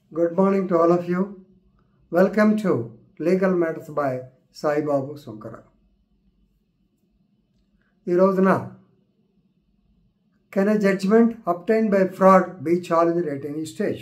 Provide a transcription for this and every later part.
Good morning to all of you. Welcome to Legal Matters by Sai Babu Sunkara. ఈ రోజున can a judgment obtain by fraud be challenge at any stage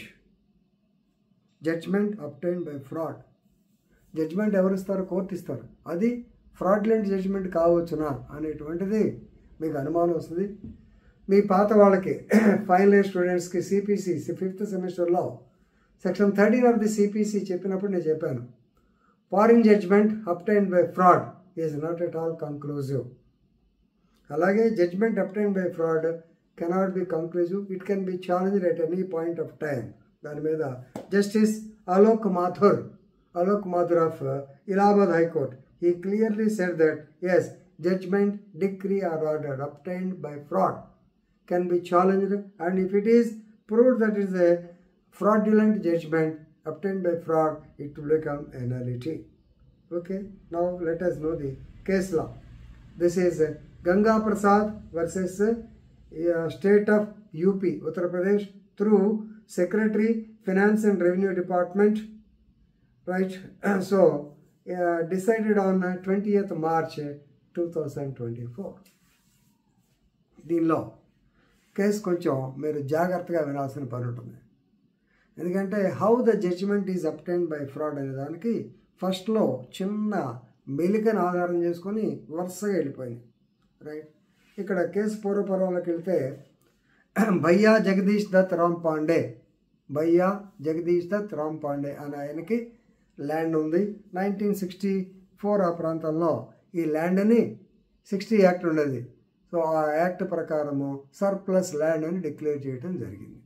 judgment obtain by fraud judgment ఎవరు ఇస్తారు court ఇస్తారు అది fraudulent judgement కావచ్చునా అనేటువంటిది మీకు అనుమానం వస్తుంది మీ పాత వాళ్ళకి ఫైనల్ ఇయర్ స్టూడెంట్స్కి సిపిసి ఫిఫ్త్ సెమిస్టర్లో section thirteen of the CPC చెప్పినప్పుడు నేను చెప్పాను foreign judgment obtain by fraud is not at all conclusive అలాగే judgment obtain by fraud cannot be conclusive it can be challenge at any point of time దాని మీద justice Alok Mathur Alok Mathur of Allahabad high court ఈ clearly said that as judgment decree or order obtained by fraud can be challenged and if it is proved that is a fraudulent judgment obtained by fraud, it will become a nullity. Okay, now let us know the case law. This is uh, Ganga Prasad versus uh, uh, State of UP, Uttar Pradesh, through Secretary, Finance and Revenue Department, right? so, uh, decided on uh, 20th March uh, 2024. దీనిలో case కొంచెం మీరు జాగ్రత్తగా వినాల్సిన పని ఉంటుంది ఎందుకంటే how the judgment is obtain by fraud అనే దానికి ఫస్ట్లో చిన్న మెలికను ఆధారం చేసుకొని వరుసగా వెళ్ళిపోయింది రైట్ ఇక్కడ కేసు పూర్వపర్వంలోకి వెళ్తే భయ్యా జగదీష్ దత్ రామ్ పాండే భయ్యా జగదీష్ దత్ రామ్ పాండే అనే ఆయనకి ల్యాండ్ ఉంది నైన్టీన్ సిక్స్టీ ఫోర్ ఆ ప్రాంతంలో ఈ ల్యాండ్ని సిక్స్టీ యాక్ట్ ఉండేది సో ఆ యాక్ట్ ప్రకారము సర్ప్లస్ ల్యాండ్ అని డిక్లేర్ చేయడం జరిగింది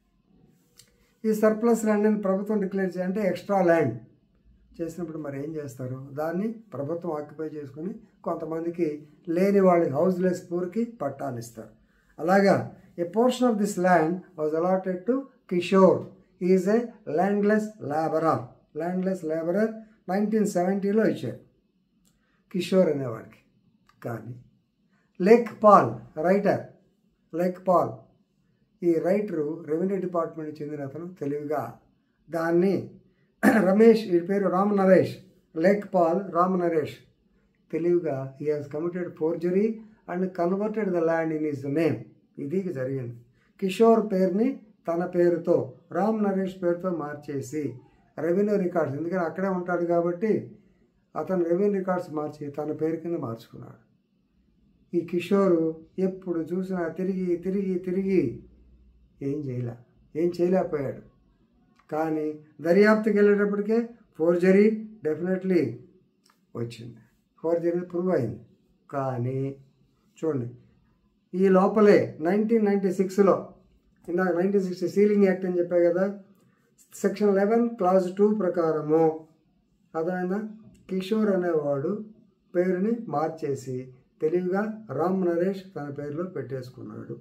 ఈ సర్ప్లస్ ల్యాండ్ అని ప్రభుత్వం డిక్లేర్ చేయాలంటే ఎక్స్ట్రా ల్యాండ్ చేసినప్పుడు మరి ఏం చేస్తారు దాన్ని ప్రభుత్వం ఆక్యుపై చేసుకుని కొంతమందికి లేని వాళ్ళ హౌస్లెస్ పూర్కి పట్టాలు ఇస్తారు అలాగా a portion of this land was allotted to Kishore is a landless labourer landless labourer nineteen సెవెంటీలో ఇచ్చారు కిషోర్ అనేవాడికి కానీ Lekhpal writer Lekhpal ఈ రైటరు రెవెన్యూ డిపార్ట్మెంట్కి చెందిన అతను తెలివిగా దాన్ని రమేష్ ఈ పేరు రామ్ నరేష్ లేక్ పాల్ రామ్ నరేష్ తెలివిగా he has committed forgery and converted the land in his name ఇది జరిగింది కిషోర్ పేరుని తన పేరుతో రామ్ నరేష్ పేరుతో మార్చేసి రెవెన్యూ రికార్డ్స్ ఎందుకంటే అక్కడే ఉంటాడు కాబట్టి అతను రెవెన్యూ రికార్డ్స్ మార్చి తన పేరు కింద మార్చుకున్నాడు ఈ కిషోరు ఎప్పుడు చూసినా తిరిగి తిరిగి తిరిగి ఏం చేయలే ఏం చేయలేకపోయాడు కానీ దర్యాప్తుకి వెళ్ళేటప్పటికే ఫోర్జరీ డెఫినెట్లీ వచ్చింది ఫోర్జరీ ప్రూవ్ అయింది కానీ చూడండి ఈ లోపలే నైన్టీన్ నైంటీ సిక్స్లో ఇందాక నైన్టీన్ సిక్స్టీ సీలింగ్ యాక్ట్ అని చెప్పా కదా సెక్షన్ లెవెన్ క్లాజ్ టూ ప్రకారము అదైనా కిషోర్ అనేవాడు పేరుని మార్చేసి తెలివిగా రామ్ నరేష్ తన పేరులో పెట్టేసుకున్నాడు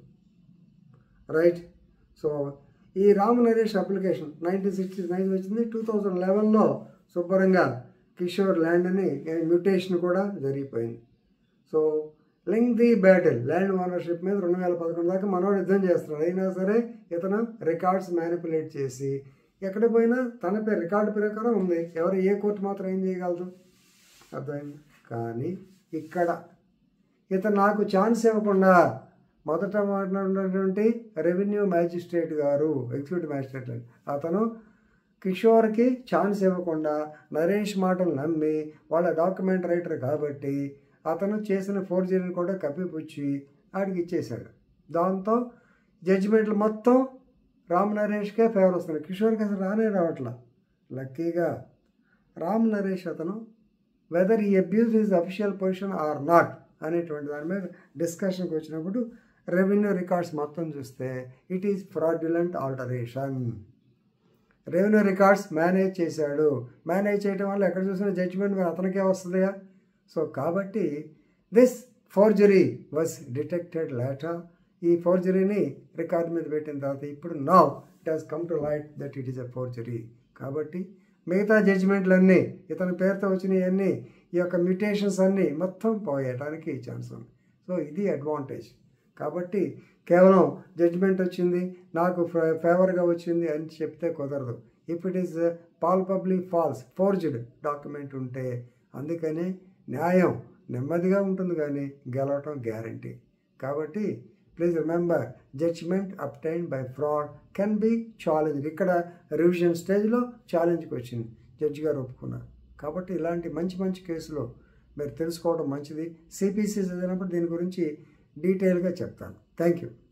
రైట్ సో ఈ Ram Naresh application nineteen sixty nine వచ్చింది టూ థౌజండ్ లెవెన్లో శుభ్రంగా కిషోర్ ల్యాండ్ని మ్యూటేషన్ కూడా జరిగిపోయింది so link the battle land ownership మీద రెండు వేల పదకొండు దాకా మనోడు యుద్ధం చేస్తున్నాడు అయినా సరే ఇతను రికార్డ్స్ మ్యానిపులేట్ చేసి ఎక్కడ పోయినా తన పేరు రికార్డు ప్రకారం ఉంది ఎవరు ఏ కోర్టు మాత్రం ఏం చేయగలరు అర్థమైంది కానీ ఇక్కడ ఇతను నాకు ఛాన్స్ ఇవ్వకుండా మొదట మాట్లాడినటువంటి రెవెన్యూ మ్యాజిస్ట్రేట్ గారు ఎగ్జిక్యూటివ్ మ్యాజిస్ట్రేట్ అతను కిషోర్కి ఛాన్స్ ఇవ్వకుండా నరేష్ మాటలు నమ్మి వాళ్ళ డాక్యుమెంట్ రైటర్ కాబట్టి అతను చేసిన ఫోర్జరీని కూడా కప్పిపుచ్చి ఆడికి ఇచ్చేశాడు దాంతో జడ్జిమెంట్లు మొత్తం రామ్ నరేష్కే ఫేవర్ వస్తుంది కిషోర్కి అసలు రానే రావట్లా లక్కీగా రామ్ నరేష్ అతను వెదర్ ఈ abuse is official position or not అనేటువంటి దాని మీద డిస్కషన్కి వచ్చినప్పుడు రెవెన్యూ రికార్డ్స్ మొత్తం చూస్తే it is fraudulent alteration revenue records manage చేశాడు మేనేజ్ చేయడం వల్ల ఎక్కడ చూసినా జడ్జిమెంట్ మరి అతనికే వస్తుందిగా సో కాబట్టి this forgery was detected later ఈ ఫోర్జరీని రికార్డ్ మీద పెట్టిన తర్వాత ఇప్పుడు now it has come to light that it is a forgery కాబట్టి మిగతా జడ్జిమెంట్లన్నీ ఇతని పేరుతో వచ్చినవన్నీ ఈ యొక్క మ్యూటేషన్స్ అన్నీ మొత్తం పోయేయడానికి ఛాన్స్ ఉంది సో ఇది అడ్వాంటేజ్ కాబట్టి కేవలం జడ్జిమెంట్ వచ్చింది నాకు ఫే- ఫేవర్గా వచ్చింది అని చెప్తే కుదరదు if it is palpably false forged document ఉంటే అందుకని న్యాయం నెమ్మదిగా ఉంటుంది కానీ గెలవటం గ్యారంటీ కాబట్టి please remember judgment obtain by fraud can be challenge ఇక్కడ రివిజన్ స్టేజ్లో ఛాలెంజ్కి వచ్చింది జడ్జి గారు ఒప్పుకున్నారు కాబట్టి ఇలాంటి మంచి మంచి కేసులు మీరు తెలుసుకోవడం మంచిది సిపిసి చదివినప్పుడు దీని గురించి డీటెయిల్గా చెప్తాను థ్యాంక్ యూ